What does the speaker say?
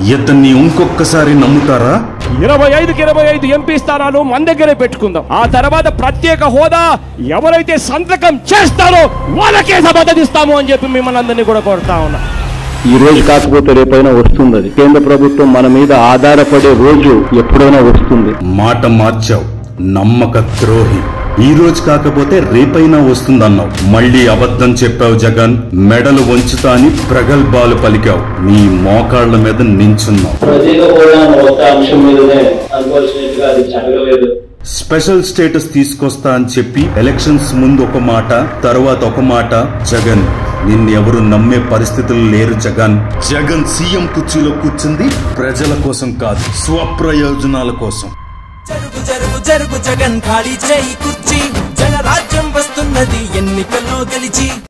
ఇతన్ని ఇంకొకసారి నమ్ముతారా ఇరవై ఐదుకి ఇరవై ఐదు ఎంపీ స్థానాలు మన దగ్గరే పెట్టుకుందాం ఆ తర్వాత ప్రత్యేక హోదా ఎవరైతే సంతకం చేస్తారో వాళ్ళకే సమర్థిస్తాము అని చెప్పి మిమ్మల్ని అందరినీ కూడా కోరుతా ఉన్నా ఈ రోజు కాకపోతే రేపైనా వస్తుంది అది కేంద్ర ప్రభుత్వం మన మీద ఆధారపడే రోజు ఎప్పుడైనా వస్తుంది మాట మార్చావు నమ్మక ద్రోహి ఈ రోజు కాకపోతే రేపైనా వస్తుందన్నావు మళ్ళీ అబద్ధం చెప్పావు జగన్ మెడలు వంచుతా అని ప్రగల్భాలు పలికావు నీ మోకాళ్ల మీద నించున్నావు ప్రత్యేక హోదా ఒక అంశం మీదనే అన్ఫార్చునేట్ గా అది జరగలేదు స్పెషల్ స్టేటస్ తీసుకొస్తా అని చెప్పి ఎలక్షన్స్ ముందు ఒక మాట తర్వాత ఒక మాట జగన్ నిన్నెవరు నమ్మే పరిస్థితులు లేరు జగన్ జగన్ సీఎం కుర్చీలో కూర్చుంది ప్రజల కోసం కాదు స్వప్రయోజనాల కోసం జరుగు జరుగు జరుగు జగన్ ఖాళీ చేయి కుర్చీ జనరాజ్యం వస్తున్నది ఎన్నికల్లో గెలిచి